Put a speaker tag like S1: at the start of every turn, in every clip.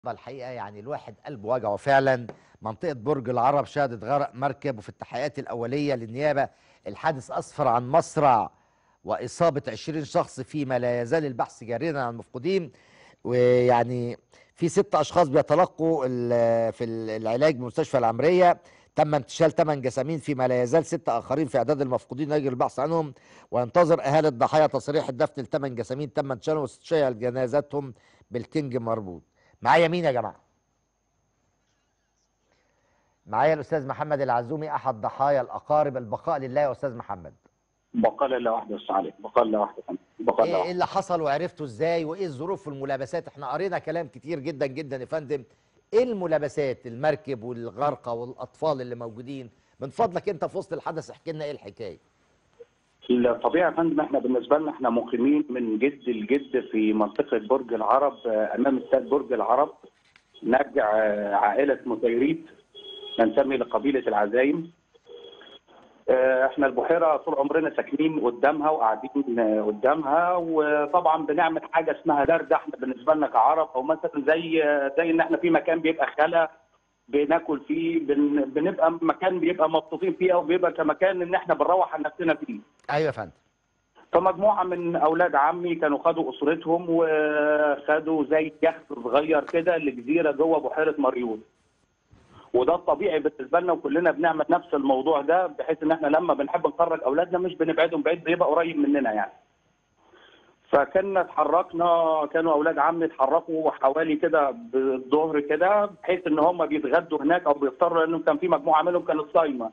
S1: الحقيقه يعني الواحد قلبه وجعه فعلا منطقه برج العرب شهدت غرق مركب وفي التحقيقات الاوليه للنيابه الحادث اسفر عن مصرع واصابه 20 شخص فيما لا يزال البحث جاريا عن المفقودين ويعني في ست اشخاص بيتلقوا ال- في العلاج بمستشفى العمريه تم انتشال ثمان جسامين فيما لا يزال ست اخرين في اعداد المفقودين يجري البحث عنهم وينتظر اهالي الضحايا تصريح الدفن لثمان جسامين تم انتشالهم واستشهاد جنازاتهم بالكنج مربوط معايا مين يا جماعه معايا الاستاذ محمد العزومي احد ضحايا الاقارب البقاء لله يا استاذ محمد
S2: بقال الا واحده بس عليك بقال الا واحده فندم. بقال الا
S1: ايه إيه
S2: واحده
S1: اللي حصل وعرفته ازاي وايه الظروف والملابسات احنا قرينا كلام كتير جدا جدا يا فندم ايه الملابسات المركب والغرقه والاطفال اللي موجودين من فضلك انت في وسط الحدث احكي لنا ايه الحكايه
S2: الطبيعه يا فندم احنا بالنسبه لنا احنا مقيمين من جد لجد في منطقه برج العرب آه، امام استاد برج العرب نرجع آه، عائله مطيريت ننتمي لقبيله العزايم آه، احنا البحيره طول عمرنا ساكنين قدامها وقاعدين آه، قدامها وطبعا بنعمل حاجه اسمها درده احنا بالنسبه لنا كعرب او مثلا زي آه، زي ان احنا في مكان بيبقى خلا بناكل فيه بن... بنبقى مكان بيبقى مبسوطين فيه او بيبقى كمكان ان احنا بنروح عن نفسنا فيه
S1: ايوه يا فندم
S2: فمجموعه من اولاد عمي كانوا خدوا اسرتهم وخدوا زي يخت صغير كده لجزيره جوه بحيره مريوط وده الطبيعي بالنسبه لنا وكلنا بنعمل نفس الموضوع ده بحيث ان احنا لما بنحب نخرج اولادنا مش بنبعدهم بعيد بيبقى قريب مننا يعني فكنا اتحركنا كانوا اولاد عمي اتحركوا حوالي كده بالظهر كده بحيث ان هم بيتغدوا هناك او بيفطروا لانه كان في مجموعه منهم كانت صايمه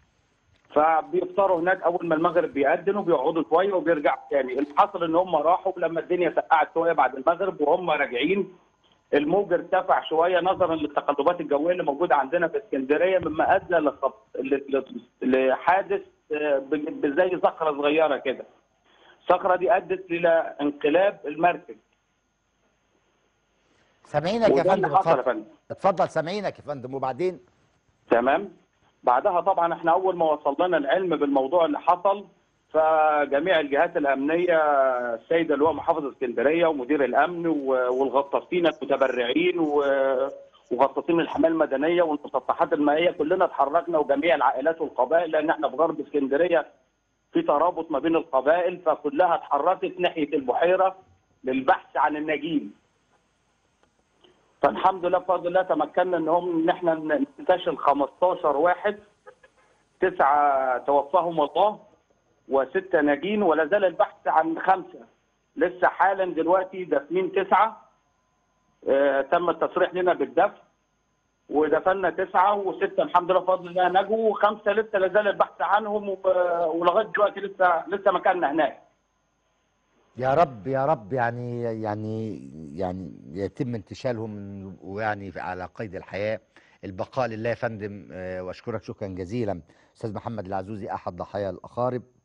S2: فبيفطروا هناك اول ما المغرب بيأذن وبيقعدوا شويه وبيرجعوا تاني اللي حصل ان هم راحوا لما الدنيا سقعت شويه بعد المغرب وهم راجعين الموج ارتفع شويه نظرا للتقلبات الجويه اللي موجوده عندنا في اسكندريه مما ادى لخط- ل- ل- لحادث آه، ب- بزي صخره صغيره كده الصخره دي ادت الى انقلاب المركب
S1: سامعينك يا
S2: وده اللي
S1: فندم
S2: حصل يا
S1: اتفضل
S2: فندم
S1: اتفضل سامعينك يا فندم وبعدين
S2: تمام بعدها طبعا احنا اول ما وصل لنا العلم بالموضوع اللي حصل فجميع الجهات الامنيه السيد اللواء محافظ اسكندريه ومدير الامن و- والغطاسين المتبرعين و- وغطاسين الحمايه المدنيه والمسطحات المائيه كلنا اتحركنا وجميع العائلات والقبائل لان احنا في غرب اسكندريه في ترابط ما بين القبائل فكلها اتحركت ناحيه البحيره للبحث عن النجين فالحمد لله بفضل الله تمكنا ان هم ان احنا ننتشل 15 واحد تسعه توفاهم الله وسته ناجين ولا زال البحث عن خمسه لسه حالا دلوقتي دافنين تسعه آه تم التصريح لنا بالدفن ودفنا تسعه وسته الحمد لله بفضل الله نجوا وخمسه لسه لا زال البحث عنهم و- ولغايه دلوقتي لسه لسه مكاننا هناك
S1: يا رب يا رب يعني يعني يعني يتم انتشالهم ويعني على قيد الحياة البقاء لله يا فندم آه، واشكرك شكرا جزيلا استاذ محمد العزوزي احد ضحايا الاقارب